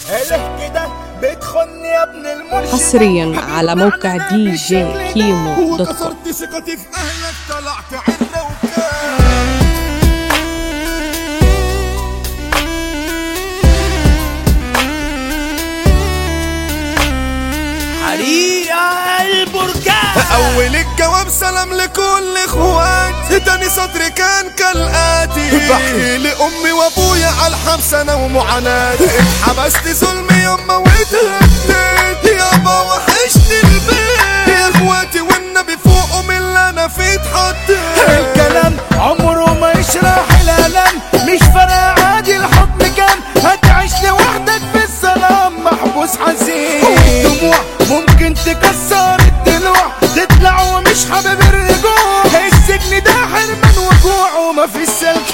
اله كده بتخني يا ابن المرشد حصريا على موقع دي جي كيمو دوت كوم وكسرت ثقتي في اهلك طلعت عره وكان حريقة البركان اول الجواب سلام لكل اخواتي تاني سطر كان كالاتي بحكي لامي وابويا على الحبس انا ومعاناتي اتحبست ظلمي يوم ما واتهديت يابا وحشني البيت يا اخواتي والنبي فوقه من اللي انا فيه اتحطيت الكلام عمره ما يشرح الالم مش فارقة عادي الحكم كان هتعيش لوحدك في السلام محبوس حزين دموع ممكن تكسر الدلوع تطلع ومش حابب الرجوع السجن ده حرمان وجوع وما في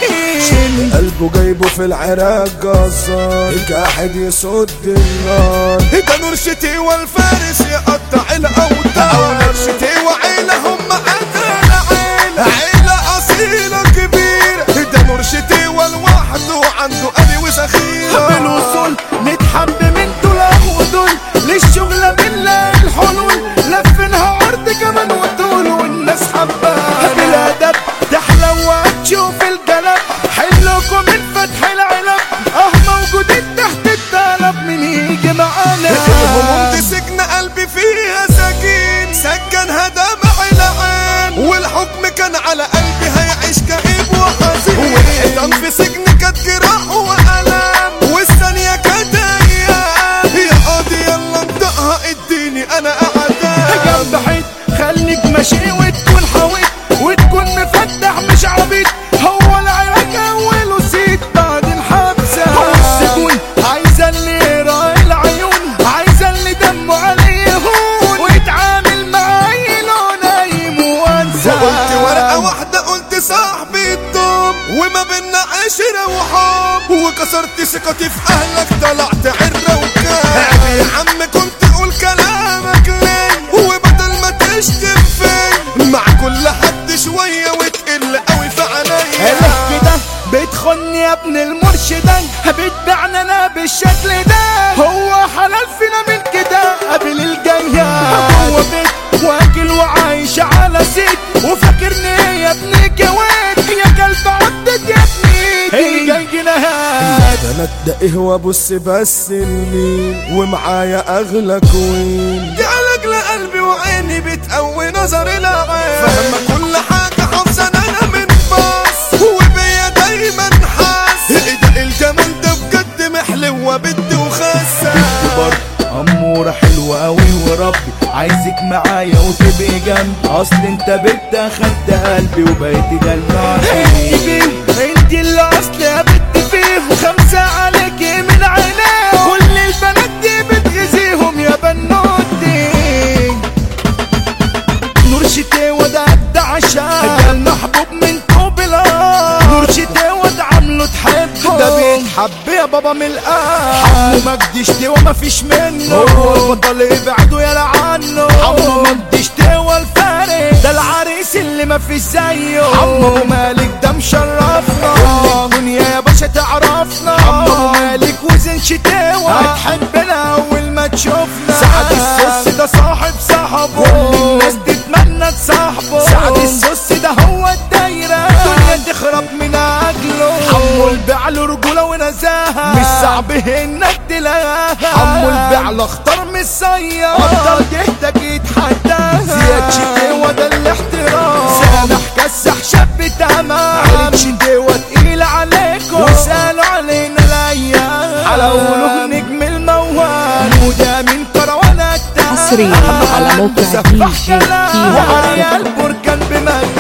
السلكين قلبه جايبه في العراق جزار الجاحد يسد النار ده نور شتي والفارس يقطع الاوتار اولاد شتي وعيلة هم قتل عيلة عيلة اصيلة كبيرة ده نور شتي والوحده عنده قلي وسخيرة بالوصول نتحب من دول ودول للشغلة بالله الحلول لفنها عرض كمان وطول والناس حباها بالادب تحلى وهتشوف الجلب حلكم من فتح العلب اه موجودين تحت الطلب من يجي معانا الهموم دي سجن قلبي فيها سكين سجنها دمع العين والحكم كان على قلبي هيعيش كئيب وحزين والحيطان في سجن كانت جراح وألم والثانية كانت أيام يا قاضي يلا انطقها اديني أنا أعدام جنب حيط خليك ماشي وتكون حويط وتكون مفتح مش عبيط هو العلاج اوله سيد بعد الحبسة هو السجون عايزة اللي يراعي العيون عايزة اللي دمه عليه يهون ويتعامل مع عيله نايم وانسى قلت ورقة واحدة قلت صاحبي الدم وما بينا عشرة وحب وكسرت ثقتي في أهلك طلعت عرة وكان يا عم كنت قول كلامك ليه وبدل ما تشتم فيا مع كل حد شوية وتقل قوي في عينيا قالك كده بتخني يا ابن المرشدة بتبيعنا انا بالشكل ده هو حلال فينا من كده قبل الجاية هو بيت واكل وعايش على سيت وفاكرني يا ابن كويت يا كلب عدت يا ابني الجاي جناهات انا اتدقيه وابص بس النيل ومعايا اغلى كوين دي علاج لقلبي وعيني بتقوي نظري العين فاهمة كل حاجة حافظة انا من باص وبيا دايما حاس ايه ده الجمال ده بجد محلو وبد وخسة أمورة حلوة أوي وربي عايزك معايا وتبقي جنبي أصل أنت بنت أخدت قلبي وبقيت دلوعتي أنت اللي أصل يا بنت فيه وخمسة عليك من عينيه كل البنات دي بتغزيهم يا بنوتي نور شتاوة ده قد عشان ده المحبوب من قبلة نور شتاوة ده عامله تحبه ده بيتحب يا بابا من القلب حمو مجدي شتاوة مفيش منه هو البطل يبعده يلا عنه حمو مجدي شتاوة الفارق ده العريس اللي مفيش زيه حمو أبو مالك ده مشرفنا كل الدنيا يا باشا تعرفنا حمو أبو مالك وزن شتاوة هتحبنا أول ما تشوفنا سعد السوس ده صاحب صاحبه كل الناس تتمنى تصاحبه سعد السوس ده هو الدايرة الدنيا تخرب من أجله حمو البيع له رجولة ونزاهة مش صعب انك تلاقاها حمو البيع له اختار مش صياد بطل جهدك يتحداها زياد شتاوة ده الاحترام سامح كسح شاب تمام عيلة شتاوة تقيل عليكم وسألوا علينا الأيام حلوله نجم الموال وده من كروانة حصريا على موقع دي جي كيمو دوت كوم وعريال بركان بمجد